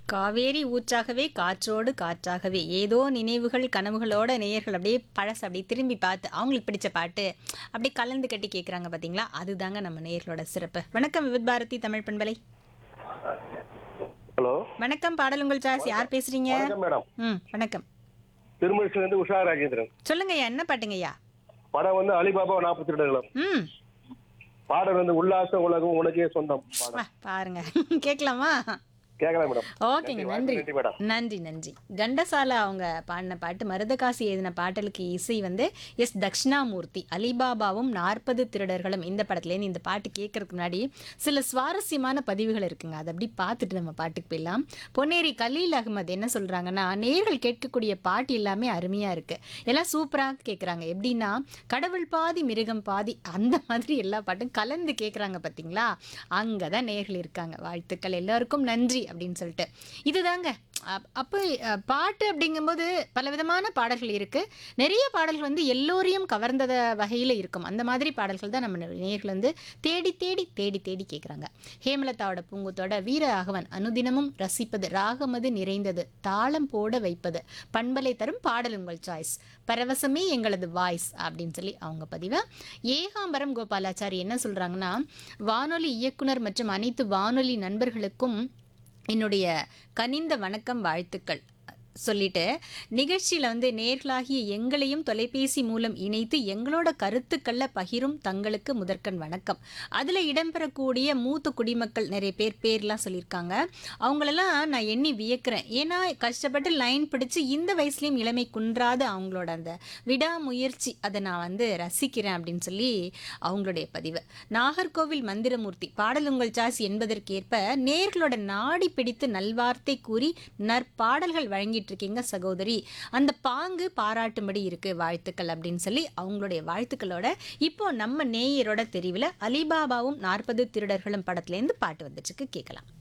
காவேரி ஊற்றாகவே காற்றோடு காற்றாகவே ஏதோ நினைவுகள் கனவுகளோட நேயர்கள் அப்படியே பழச அப்படியே திரும்பி பார்த்து அவங்களுக்கு பிடிச்ச பாட்டு அப்படியே கலந்து கட்டி கேட்குறாங்க பார்த்தீங்களா அதுதாங்க நம்ம நேயர்களோட சிறப்பு வணக்கம் விவித் பாரதி தமிழ் பண்பலை ஹலோ வணக்கம் பாடல் உங்கள் சாய்ஸ் யார் பேசுறீங்க வணக்கம் மேடம் ம் வணக்கம் திருமணிசிலிருந்து உஷா ராஜேந்திரன் சொல்லுங்கய்யா என்ன பாட்டுங்கய்யா படம் வந்து அலிபாபா நாற்பத்தி ரெண்டு ம் பாடல் வந்து உல்லாச உலகம் உனக்கே சொந்தம் பாடம் வா, பாருங்க கேட்கலாமா கேட்கலாம் மேடம் ஓகேங்க நன்றி நன்றி மேடம் நன்றி நன்றி கண்டசாலா அவங்க பாடின பாட்டு மருதகாசி எழுதின பாட்டலுக்கு இசை வந்து எஸ் தக்ஷணாமூர்த்தி அலிபாபாவும் நாற்பது திருடர்களும் இந்த படத்துலேருந்து இந்த பாட்டு கேட்கறதுக்கு முன்னாடி சில சுவாரஸ்யமான பதிவுகள் இருக்குங்க அதை அப்படி பார்த்துட்டு நம்ம பாட்டுக்கு போயிடலாம் பொன்னேரி கலீல் அகமது என்ன சொல்றாங்கன்னா நேர்கள் கேட்கக்கூடிய பாட்டு எல்லாமே அருமையா இருக்கு எல்லாம் சூப்பராக கேட்குறாங்க எப்படின்னா கடவுள் பாதி மிருகம் பாதி அந்த மாதிரி எல்லா பாட்டும் கலந்து கேட்குறாங்க பார்த்தீங்களா அங்கே தான் நேர்கள் இருக்காங்க வாழ்த்துக்கள் எல்லாருக்கும் நன்றி அப்படின்னு சொல்லிட்டு இதுதாங்க அப்- அப்போ அஹ், பாட்டு அப்படிங்கும்போது பலவிதமான பாடல்கள் இருக்கு நிறைய பாடல்கள் வந்து எல்லோரையும் கவர்ந்தத வகையில் இருக்கும் அந்த மாதிரி பாடல்கள் தான் நம்ம நேர்கள் வந்து தேடி தேடி தேடி தேடி கேட்குறாங்க ஹேமலதாவோட பூங்குத்தோட வீர ராகவன் அனுதினமும் ரசிப்பது ராகமது நிறைந்தது தாளம் போட வைப்பது பண்பலை தரும் பாடல் உங்கள் சாய்ஸ் பரவசமே எங்களது வாய்ஸ் அப்படின்னு சொல்லி அவங்க பதிவை ஏகாம்பரம் கோபாலாச்சாரி என்ன சொல்றாங்கன்னா வானொலி இயக்குனர் மற்றும் அனைத்து வானொலி நண்பர்களுக்கும் என்னுடைய கனிந்த வணக்கம் வாழ்த்துக்கள் சொல்லிட்டு நிகழ்ச்சியில் வந்து நேர்களாகிய எங்களையும் தொலைபேசி மூலம் இணைத்து எங்களோட கருத்துக்களை பகிரும் தங்களுக்கு முதற்கண் வணக்கம் அதில் இடம்பெறக்கூடிய மூத்த குடிமக்கள் நிறைய பேர் பேர்லாம் சொல்லியிருக்காங்க அவங்களெல்லாம் நான் எண்ணி வியக்கிறேன் ஏன்னா கஷ்டப்பட்டு லைன் பிடிச்சு இந்த வயசுலேயும் இளமை குன்றாத அவங்களோட அந்த விடாமுயற்சி அதை நான் வந்து ரசிக்கிறேன் அப்படின்னு சொல்லி அவங்களுடைய பதிவு நாகர்கோவில் மந்திரமூர்த்தி பாடல் உங்கள் சாய்ஸ் என்பதற்கேற்ப நேர்களோட நாடி பிடித்து நல்வார்த்தை கூறி நற்பாடல்கள் வழங்கிட்டு இருக்கீங்க சகோதரி அந்த பாங்கு பாராட்டும்படி இருக்கு வாழ்த்துக்கள் அப்படின்னு சொல்லி அவங்களுடைய வாழ்த்துக்களோட இப்போ நம்ம நேயரோட தெரிவில் அலிபாபாவும் நாற்பது திருடர்களும் படத்துலேருந்து பாட்டு வந்துச்சுக்கு கேட்கலாம்